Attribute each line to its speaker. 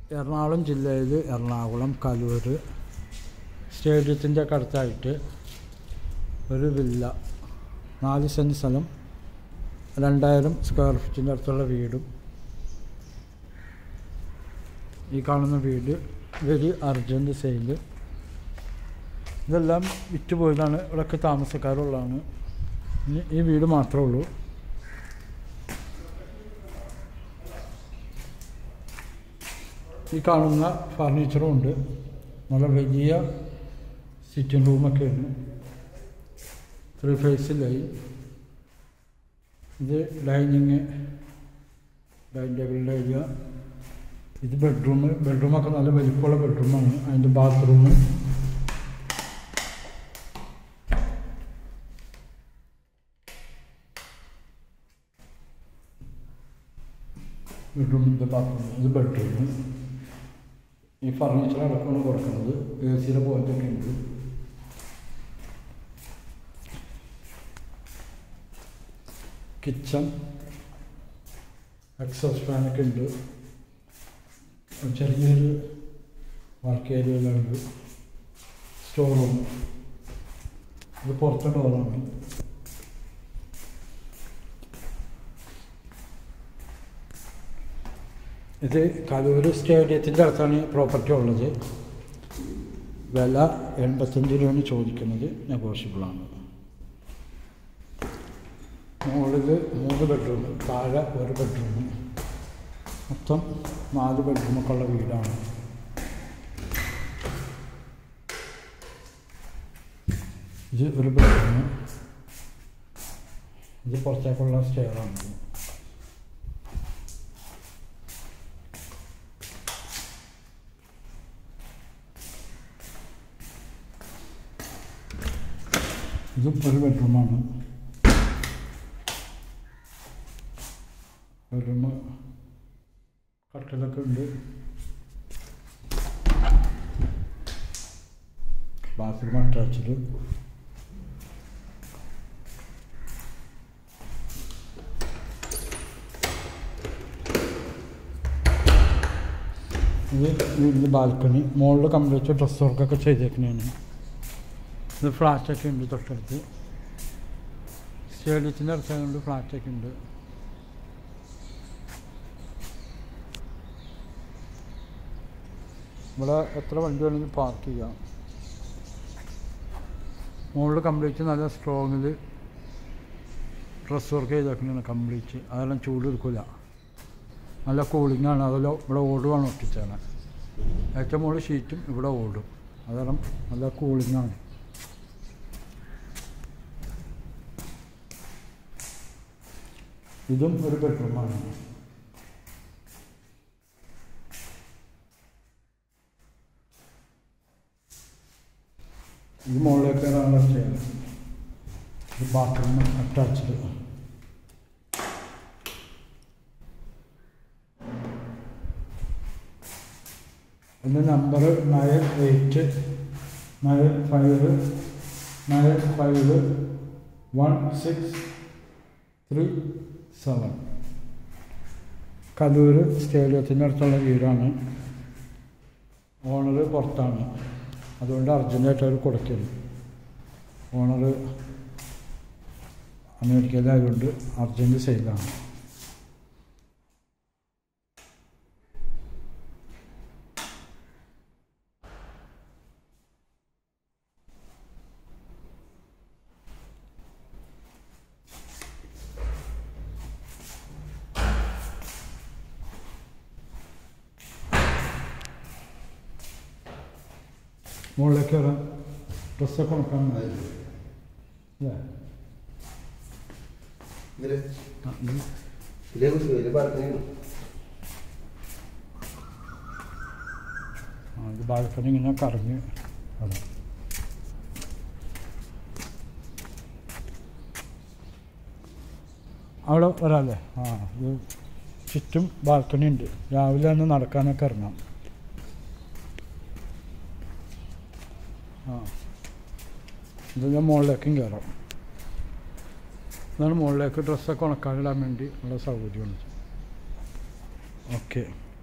Speaker 1: എറണാകുളം ജില്ലയിൽ എറണാകുളം കലൂർ സ്റ്റേഡിയത്തിൻ്റെ ഒക്കെ അടുത്തായിട്ട് ഒരു വില്ല നാല് സെൻറ്റ് സ്ഥലം രണ്ടായിരം സ്ക്വയർ ഫീറ്റിൻ്റെ അടുത്തുള്ള വീടും ഈ കാണുന്ന വീട് വെരി അർജൻറ്റ് സെയിൽ ഇതെല്ലാം വിറ്റ് പോയതാണ് ഇവിടെയൊക്കെ താമസക്കാരുള്ളതാണ് ഇനി ഈ വീട് മാത്രമേ ഉള്ളൂ ഈ കാണുന്ന ഫർണിച്ചറും ഉണ്ട് നല്ല വലിയ സിറ്റിംഗ് റൂമൊക്കെയാണ് ത്രീ ഫേസിലായി ഇത് ഡൈനിങ് ഡൈനിങ് ടേബിളിൻ്റെ ഏരിയ ഇത് ബെഡ്റൂം ബെഡ്റൂമൊക്കെ നല്ല വലിപ്പമുള്ള ബെഡ്റൂമാണ് അതിൻ്റെ ബാത്റൂം ബെഡ്റൂമിൻ്റെ ബാത്റൂം ഇത് ബെഡ്റൂം ഈ ഫർണിച്ചർ അടക്കമാണ് കൊടുക്കുന്നത് എ സിയുടെ പോയിൻ്റൊക്കെ ഉണ്ട് കിച്ചൺ എക്സോസ് ഫാനൊക്കെ ഉണ്ട് ചെറിയൊരു വർക്ക് ഏരിയയിലുണ്ട് സ്റ്റോർ റൂം ഇത് പുറത്തെ ഡോറാണ് ഇത് കലൂർ സ്റ്റേഡിയത്തിൻ്റെ അടുത്താണ് പ്രോപ്പർട്ടി ഉള്ളത് വില എൺപത്തഞ്ച് രൂപയാണ് ചോദിക്കുന്നത് നെഗോഷ്യബിളാണ് മുകളിൽ മൂന്ന് ബെഡ്റൂം താഴെ ഒരു ബെഡ്റൂം മൊത്തം നാല് ബെഡ്റൂമൊക്കെ ഉള്ള വീടാണ് ഇത് ഒരു ബെഡ്റൂം ഇത് പുറത്തേക്കുള്ള സ്റ്റെയറാണ് ഇതും ഒരു ബെഡ്റൂമാണ് ബെഡ്റൂം കട്ടിലൊക്കെ ഉണ്ട് ബാത്റൂം അറ്റാച്ച്ഡ് ഇത് വീടിൻ്റെ ബാൽക്കണി മുകളിൽ കംപ്ലീറ്റ് ഡ്രസ് വർക്കൊക്കെ ചെയ്തേക്കുന്നതാണ് ഇത് ഫ്ലാറ്റൊക്കെ ഉണ്ട് തൊട്ടടുത്ത് സ്റ്റേഡിയത്തിൻ്റെ അടുത്തായതുകൊണ്ട് ഫ്ലാറ്റൊക്കെ ഉണ്ട് ഇവിടെ എത്ര വണ്ടി വേണമെങ്കിലും പാർക്ക് ചെയ്യാം മുകളിൽ കംപ്ലീറ്റ് നല്ല സ്ട്രോങ്ങിൽ ഡ്രസ് വർക്ക് ചെയ്തേക്കുന്നതാണ് കംപ്ലീറ്റ് അതെല്ലാം ചൂട് എടുക്കില്ല നല്ല കൂളിംഗ് ആണ് അതെല്ലാം ഇവിടെ ഓടുവാണ് ഒട്ടിച്ചാണ് ഏറ്റവും മുകളിൽ ഷീറ്റും ഇവിടെ ഓടും അതെല്ലാം നല്ല കൂളിംഗ് ആണ് ഇതും ഒരു ബെഡ്റൂമാണ് ഇത് മുകളിലേക്ക് കയറാനുള്ള സ്റ്റെയർ ഇത് ബാത്റൂം അറ്റാച്ച്ഡ് എൻ്റെ number nine eight nine five nine five one six three seven Kaloor സ്റ്റേഡിയത്തിൻ്റെ അടുത്തുള്ള വീടാണ് ഓണർ പുറത്താണ് അതുകൊണ്ട് അർജൻറ്റായിട്ട് അവർ കൊടുക്കുന്നു ഓണർ അമേരിക്കയിലായതുകൊണ്ട് അർജൻറ്റ് സെയിലാണ് മുകളിലേക്ക് വരാം ഡ്രസ്സൊക്കെ ഉണക്കാൻ മതി അല്ലേ
Speaker 2: ഇതില്
Speaker 1: ആ, ഇത്
Speaker 2: ഇതിലെ കുറിച്ച് വലിയ പറഞ്ഞിരുന്നു
Speaker 1: ആ, ഇത് ബാൽക്കണി ഇങ്ങനെ കറങ്ങി അതെ അവിടെ വരാല്ലേ ആ ഇത് ചുറ്റും ബാൽക്കണി ഉണ്ട് രാവിലെ തന്നെ നടക്കാനൊക്കെ ഇറങ്ങാം ആ ഇതിൻ്റെ മുകളിലേക്കും കയറാം ഇതാണ് മുകളിലേക്ക് ഡ്രസ്സൊക്കെ ഉണക്കാനിടാൻ വേണ്ടി ഉള്ള സൗകര്യമാണ് ഓക്കെ